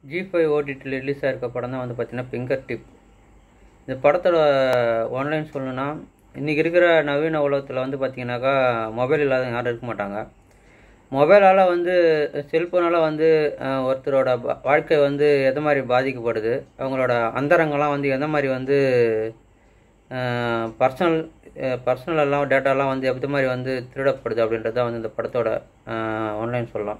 G five ஓடிடியில் release ஆகிருக்க படம் தான் வந்து பார்த்திங்கன்னா ஃபிங்கர் டிப் இந்த படத்தோட ஆன்லைன் சொல்லணும்னா இன்றைக்கி இருக்கிற நவீன உலகத்தில் வந்து பார்த்திங்கனாக்கா மொபைல் இல்லாத யாரும் இருக்க மாட்டாங்க மொபைலால் வந்து செல்ஃபோனால் வந்து அஹ், ஒருத்தரோட ப- வாழ்க்கை வந்து எந்த மாதிரி பாதிக்கப்படுது அவங்களோட அந்தரங்கம்லாம் வந்து எந்த மாதிரி வந்து பர்சனல் பர்சனலெல்லாம் டேட்டாலாம் வந்து எந்த மாதிரி வந்து திருடப்படுது அப்படின்றது தான் வந்து இந்த படத்தோட ஆன்லைன் சொல்லலாம்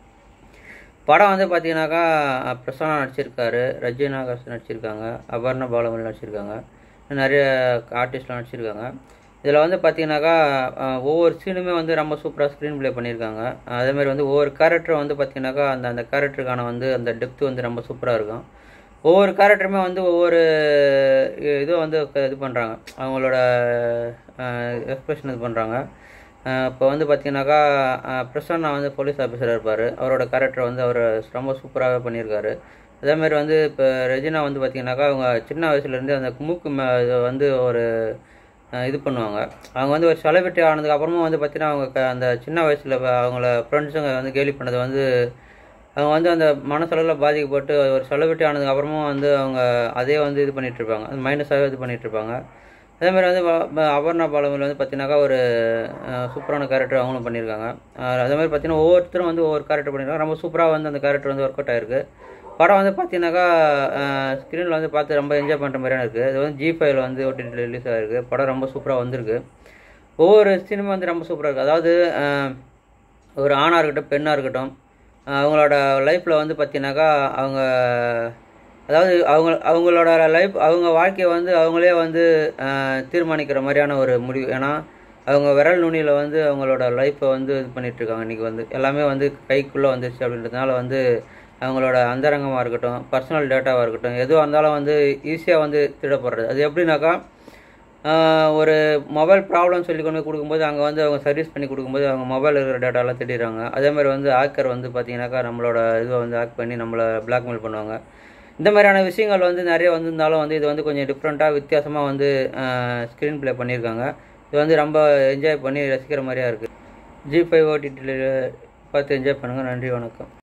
படம் வந்து பார்த்தீங்கன்னாக்கா பிரசன்னா நடிச்சிருக்காரு ரஜினி நாகாஸ் நடிச்சிருக்காங்க அபர்ணா பாலமணி நடிச்சிருக்காங்க நிறைய ஆர்டிஸ்ட்லாம் நடிச்சிருக்காங்க இதில் வந்து பார்த்தீங்கன்னாக்கா அஹ், ஒவ்வொரு சீனுமே வந்து ரொம்ப சூப்பராக ஸ்க்ரீன் ப்ளே பண்ணியிருக்காங்க அதே மாதிரி வந்து ஒவ்வொரு கேரக்டரும் வந்து பார்த்தீங்கன்னாக்கா அந்த அந்த கேரக்டருக்கான வந்து அந்த டெப்த் வந்து ரொம்ப சூப்பராக இருக்கும் ஒவ்வொரு கேரக்டருமே வந்து ஒவ்வொரு இது வந்து க- இது பண்ணுறாங்க அவங்களோட எக்ஸ்பிரஷன் இது பண்ணுறாங்க இப்போ வந்து பார்த்தீங்கன்னாக்கா அஹ், பிரசன்னா வந்து போலீஸ் ஆஃபீஸராக இருப்பார் அவரோட கேரக்டர் வந்து அவர் ரொம்ப சூப்பராகவே பண்ணியிருக்காரு அதேமாதிரி வந்து இப்போ ரெஜினா வந்து பார்த்தீங்கன்னாக்கா அவங்க சின்ன வயசுலேருந்து அந்த மூக்கு மே இது வந்து ஒரு அஹ், இது பண்ணுவாங்க அவங்க வந்து ஒரு செலிபிரிட்டி ஆனதுக்கு அப்புறமா வந்து பார்த்தீங்கன்னா அவங்க க- அந்த சின்ன வயசில் அவங்கள ஃப்ரெண்ட்ஸுங்க வந்து கேலி பண்ணதை வந்து அவங்க வந்து அந்த மனசளவில் பாதிக்கப்பட்டு ஒரு செலிபிரிட்டி ஆனதுக்கு அப்புறமா வந்து அவங்க அதே வந்து இது பண்ணிட்டு இருப்பாங்க மைனஸாகவே இது பண்ணிட்டு இருப்பாங்க அதே மாதிரி வந்து வ- வ- அபர்ணா பாலமில் வந்து பார்த்தீங்கன்னாக்கா ஒரு அஹ், சூப்பரான கேரக்டர் அவங்களும் பண்ணியிருக்காங்க அஹ், அதே மாதிரி பார்த்தீங்கன்னா ஒவ்வொருத்தரும் வந்து ஒவ்வொரு கேரக்டர் பண்ணியிருக்காங்க ரொம்ப சூப்பராக வந்து அந்த கேரக்டர் வந்து ஒர்க் அவுட் ஆயிருக்கு படம் வந்து பார்த்தீங்கன்னாக்கா ஸ்க்ரீனில் வந்து பார்த்து ரொம்ப என்ஜாய் பண்ணுற மாதிரியான இருக்குது இது வந்து ஜி ஃபைவ்ல வந்து ஓடிடியில் ரிலீஸ் ஆகிருக்கு படம் ரொம்ப சூப்பராக வந்திருக்கு ஒவ்வொரு சினிமா வந்து ரொம்ப சூப்பராக இருக்குது அதாவது அஹ், ஒரு ஆணாக இருக்கட்டும் பெண்ணாக இருக்கட்டும் அஹ் அவங்களோட லைஃப்பில் வந்து பார்த்தீங்கன்னாக்கா அவங்க அதாவது அவங்க அவங்களோட லைஃப் அவங்க வாழ்க்கையை வந்து அவங்களே வந்து அஹ், தீர்மானிக்கிற மாதிரியான ஒரு முடிவு ஏன்னா அவங்க விரல் நுனியில் வந்து அவங்களோட லைஃப்பை வந்து இது பண்ணிட்டு இருக்காங்க இன்றைக்கி வந்து எல்லாமே வந்து கைக்குள்ளே வந்துருச்சு அப்படின்றதுனால வந்து அவங்களோட அந்தரங்கமாக இருக்கட்டும் பர்சனல் டேட்டாவாக இருக்கட்டும் எதுவாக இருந்தாலும் வந்து ஈஸியாக வந்து திருடப்படுறது அது எப்படின்னாக்கா ஆஹ் ஒரு மொபைல் ப்ராப்ளம் சொல்லி கொண்டு போய் கொடுக்கும்போது அங்கே வந்து அவங்க சர்வீஸ் பண்ணி கொடுக்கும்போது அவங்க மொபைல் இருக்கிற டேட்டாலாம் திட்டிடுறாங்க அதே மாதிரி வந்து ஹேக்கர் வந்து பார்த்தீங்கன்னாக்கா நம்மளோட இதுவை வந்து ஹேக் பண்ணி நம்மளை பிளாக்மெயில் பண்ணுவாங்க இந்த மாதிரியான விஷயங்கள் வந்து நிறைய வந்திருந்தாலும் வந்து இது வந்து கொஞ்சம் டிஃப்ரெண்ட்டாக வித்தியாசமாக வந்து ஸ்க்ரீன் ப்ளே பண்ணியிருக்காங்க இது வந்து ரொம்ப என்ஜாய் பண்ணி ரசிக்கிற மாதிரியா இருக்குது ஜி ஃபைவ் ஓடிடியில் பார்த்து என்ஜாய் பண்ணுங்கள் நன்றி வணக்கம்